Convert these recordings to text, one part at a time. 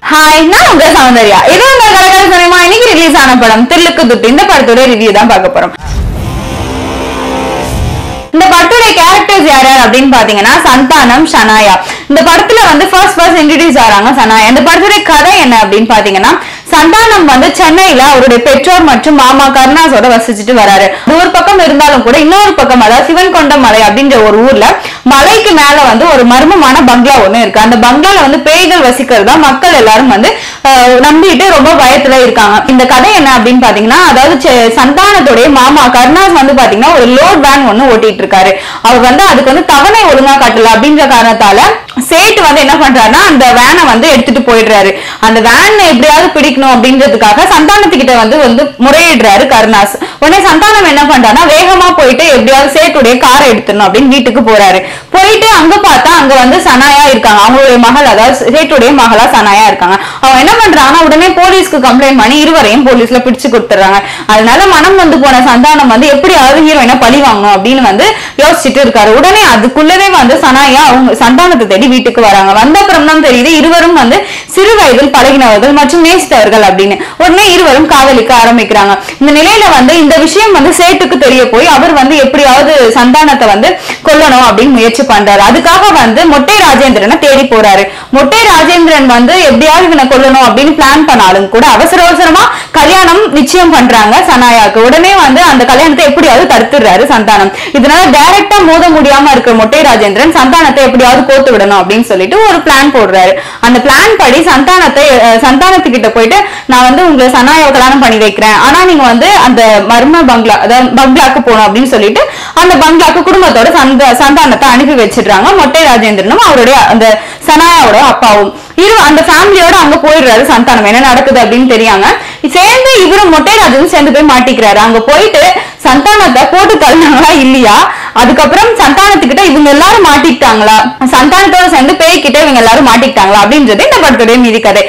hi நான் உங்க சௌந்தர்யா இது உங்க கலகல சினிமா இன்னைக்கு ரிலீஸ் ஆன படம் தில்லுக்கு துட்டு இந்த படத்தோட ரிவ்யூ தான் பார்க்க போறோம் இந்த படத்துடைய கேரக்டர்ஸ் யார் யார் அப்படின்னு பாத்தீங்கன்னா சந்தானம் ஷனாயா இந்த படத்துல வந்து ஃபர்ஸ்ட் ஃபர்ஸ்ட் இன்ட்ரடியூஸ் ஆறாங்க சனாயா இந்த படத்துடைய கதை என்ன அப்படின்னு பாத்தீங்கன்னா சந்தானம் வந்து சென்னையில அவருடைய பெற்றோர் மற்றும் மாமா கருணாஸோட வசிச்சுட்டு வராரு அது ஒரு பக்கம் இருந்தாலும் கூட இன்னொரு பக்கம் அதாவது சிவன் கொண்ட மலை அப்படின்ற ஒரு ஊர்ல மலைக்கு மேல வந்து ஒரு மர்மமான பங்களா ஒண்ணு இருக்கு அந்த பங்களால வந்து பேய்கள் வசிக்கிறதா மக்கள் எல்லாரும் வந்து அஹ், நம்பிட்டு ரொம்ப பயத்துல இருக்காங்க இந்த கதை என்ன அப்படின்னு பாத்தீங்கன்னா அதாவது செ- சந்தானத்துடைய மாமா கருணாஸ் வந்து பாத்தீங்கன்னா ஒரு லோட் வேன் ஒண்ணு ஓட்டிட்டு இருக்காரு அவர் வந்து அதுக்கு வந்து தவணை ஒழுங்கா கட்டல அப்படின்ற காரணத்தால சேட்டு வந்து என்ன பண்றாருன்னா அந்த வேனை வந்து எடுத்துட்டு போயிடுறாரு அந்த வேன் எப்படியாவது பிடிக்கணும் அப்படின்றதுக்காக சந்தானத்துக்கிட்ட வந்து வந்து முறையிடுறாரு கருணாஸ் உடனே சந்தானம் என்ன பண்றாருன்னா வேகமா போயிட்டு எப்படியாவது சேட்டுடைய காரை எடுத்துடணும் அப்படின்னு வீட்டுக்கு போறாரு போயிட்டு அங்க பார்த்தா அங்க வந்து சனாயா இருக்காங்க அவங்களுடைய மகள் அதாவது சேட்டுடைய மகளா சனாயா இருக்காங்க அவங்க என்ன பண்றாங்கன்னா உடனே போலீஸ்க்கு கம்ப்ளைண்ட் பண்ணி இருவரையும் போலீஸ்ல பிடிச்சு கொடுத்துறாங்க அதனால மனம் வந்து போன சந்தானம் வந்து எப்படியாவது ஹீரோயினை பழி வாங்கணும் அப்படின்னு வந்து யோசிச்சுட்டு இருக்காரு உடனே அதுக்குள்ளவே வந்து சனாயா அவங்க சந்தானத்தை தேடி வீட்டுக்கு வராங்க வந்த அப்புறம் தான் தெரியுது இருவரும் வந்து சிறு வயதில் பழகினவர்கள் மற்றும் நேசித்தவர்கள் அப்படின்னு உடனே இருவரும் காதலிக்க ஆரம்பிக்கிறாங்க இந்த நிலையில வந்து இந்த விஷயம் வந்து சேட்டுக்கு தெரிய போய் அவர் வந்து எப்படியாவது சந்தானத்தை வந்து கொல்லணும் அப்படின்னு முயற்சி பண்றாரு அதுக்காக வந்து மொட்டை ராஜேந்திரனை தேடி போறாரு மொட்டை ராஜேந்திரன் வந்து எப்படியாவது இவனை கொல்லணும் அப்படின்னு பிளான் பண்ணாலும் கூட அவசர அவசரமா கல்யாணம் நிச்சயம் பண்றாங்க சனாயாக்கு உடனே வந்து அந்த கல்யாணத்தை எப்படியாவது தடுத்துடுறாரு சந்தானம் இதனால டைரக்டா மோத முடியாம இருக்கிற மொட்டை ராஜேந்திரன் சந்தானத்தை எப்படியாவது கோத்து விடணும் அப்படின்னு சொல்லிட்டு ஒரு பிளான் போடுறாரு அந்த பிளான் படி சந்தானத்தை அஹ், சந்தானத்துக்கிட்ட போயிட்டு நான் வந்து உங்களை சனாயாவை கல்யாணம் பண்ணி வைக்கிறேன் ஆனா நீங்க வந்து அந்த மர்ம பங்களா அதாவது பங்களாக்கு போகணும் அப்படின்னு சொல்லிட்டு அந்த பங்களாக்கு குடும்பத்தோட சந்த சந்தானத்தை அனுப்பி வச்சிடுறாங்க மொட்டை ராஜேந்திரனும் அவருடைய அந்த சனாயாவோட அப்பாவும் இரு அந்த ஃபேமிலியோட அங்க போயிடுறாரு சந்தானம் என்ன நடக்குது அப்படின்னு தெரியாம சேர்ந்து இவரும் மொட்டைராஜனும் சேர்ந்து போய் மாட்டிக்கிறாரு அங்க போயிட்டு சந்தானத்தை போட்டு தள்ளினாங்களா இல்லையா அதுக்கப்புறம் சந்தானத்துக்கிட்ட இவங்க எல்லாரும் மாட்டிக்கிட்டாங்களா சந்தானத்தோட சேர்ந்து பேய்கிட்ட இவங்க எல்லாரும் மாட்டிக்கிட்டாங்களா அப்படின்றது இந்த படத்துடைய மீதி கதை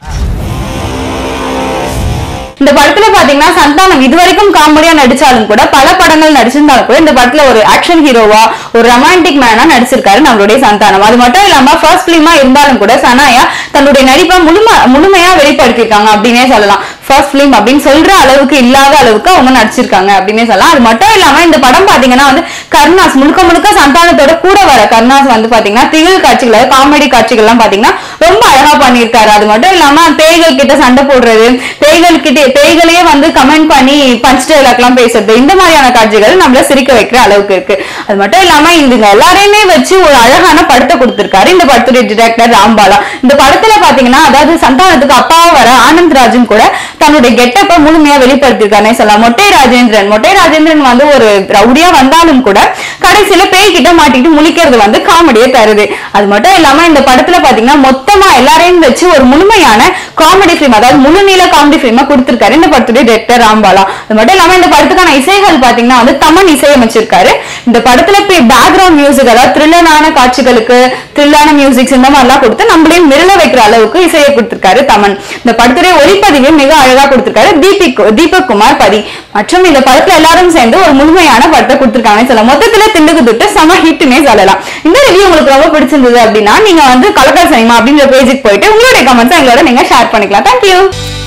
இந்த படத்துல பாத்தீங்கன்னா சந்தானம் இதுவரைக்கும் காமெடியா நடிச்சாலும் கூட பல படங்கள் நடிச்சிருந்தாலும் கூட இந்த படத்துல ஒரு ஆக்ஷன் ஹீரோவா ஒரு ரொமான்டிக் மேனா நடிச்சிருக்காரு நம்மளுடைய சந்தானம் அது மட்டும் இல்லாம ஃபர்ஸ்ட் பிலிமா இருந்தாலும் கூட சனாயா தன்னுடைய நடிப்பை முழும முழுமையா வெளிப்படுத்தியிருக்காங்க அப்படின்னே சொல்லலாம் ஃபர்ஸ்ட் பிலிம் அப்படின்னு சொல்ற அளவுக்கு இல்லாத அளவுக்கு அவங்க நடிச்சிருக்காங்க அப்படின்னே சொல்லலாம் அது மட்டும் இல்லாம இந்த படம் பாத்தீங்கன்னா வந்து கருணாஸ் முழுக்க முழுக்க சந்தானத்தோட கூட வர கருணாஸ் வந்து பாத்தீங்கன்னா திகில் காட்சிகள் காமெடி காட்சிகள் எல்லாம் பாத்தீங்கன்னா ரொம்ப அழகா பண்ணியிருக்காரு அது மட்டும் இல்லாம பேய்கள் கிட்ட சண்டை போடுறது பேய்கள் கிட்ட பேய்களையே வந்து கமெண்ட் பண்ணி பஞ்ச் டைலாக் எல்லாம் பேசுறது இந்த மாதிரியான காட்சிகள் நம்மள சிரிக்க வைக்கிற அளவுக்கு இருக்கு அது மட்டும் இல்லாம இவங்க எல்லாரையுமே வச்சு ஒரு அழகான படத்தை கொடுத்திருக்காரு இந்த படத்துடைய டிரெக்டர் ராம்பாலா இந்த படத்துல பாத்தீங்கன்னா அதாவது சந்தானத்துக்கு அப்பாவா வர ஆனந்த் ராஜும் கூட தன்னுடைய கெட்டப்ப முழுமையா வெளிப்படுத்திருக்காருன்னே சொல்லலாம் மொட்டை ராஜேந்திரன் மொட்டை ராஜேந்திரன் வந்து ஒரு ரவுடியா வந்தாலும் கூட கடைசியில பேய் கிட்ட மாட்டிட்டு முழிக்கிறது வந்து காமெடியே தருது அது மட்டும் இல்லாம இந்த படத்துல பாத்தீங்கன்னா மொத்தமா எல்லாரையும் வச்சு ஒரு முழுமையான காமெடி ஃபிலிம் அதாவது முழு நீள காமெடி ஃபிலிமா கொடுத்திருக்காரு இந்த படத்துடைய டேரக்டர் ராம்பாலா அது மட்டும் இல்லாம இந்த படத்துக்கான இசைகள் பாத்தீங்கன்னா வந்து தமன் இசையமைச்சிருக்காரு இந்த படத்துல பேக்ரவுண்ட் மியூசிக் அதாவது த்ரில்லரான காட்சிகளுக்கு த்ரில்லான மியூசிக்ஸ் இந்த மாதிரிலாம் கொடுத்து நம்மளையும் மிரள வைக்கிற அளவுக்கு இசையை கொடுத்திருக்காரு தமன் இந்த படத்துடைய ஒளிப்பதிவையும் மிக அழகா கொடுத்திருக்காரு தீபிக் தீபக் குமார் பதி மற்றும் இந்த படத்துல எல்லாரும் சேர்ந்து ஒரு முழுமையான படத்தை கொடுத்திருக்காங்கன்னு சொல்லலாம் மொத்தத்துல திண்டுக்கு துட்டு செம ஹிட்னே சொல்லலாம் இந்த ரிவ்யூ உங்களுக்கு ரொம்ப பிடிச்சிருந்தது அப்படின்னா நீங்க வந்து கலக்கல் சினிமா அப்படின்ற பேஜுக்கு போயிட்டு உங்களுடைய கமெண்ட்ஸ் எங்களோட நீங்க ஷேர் பண்ணிக்கலாம் தேங்க்யூ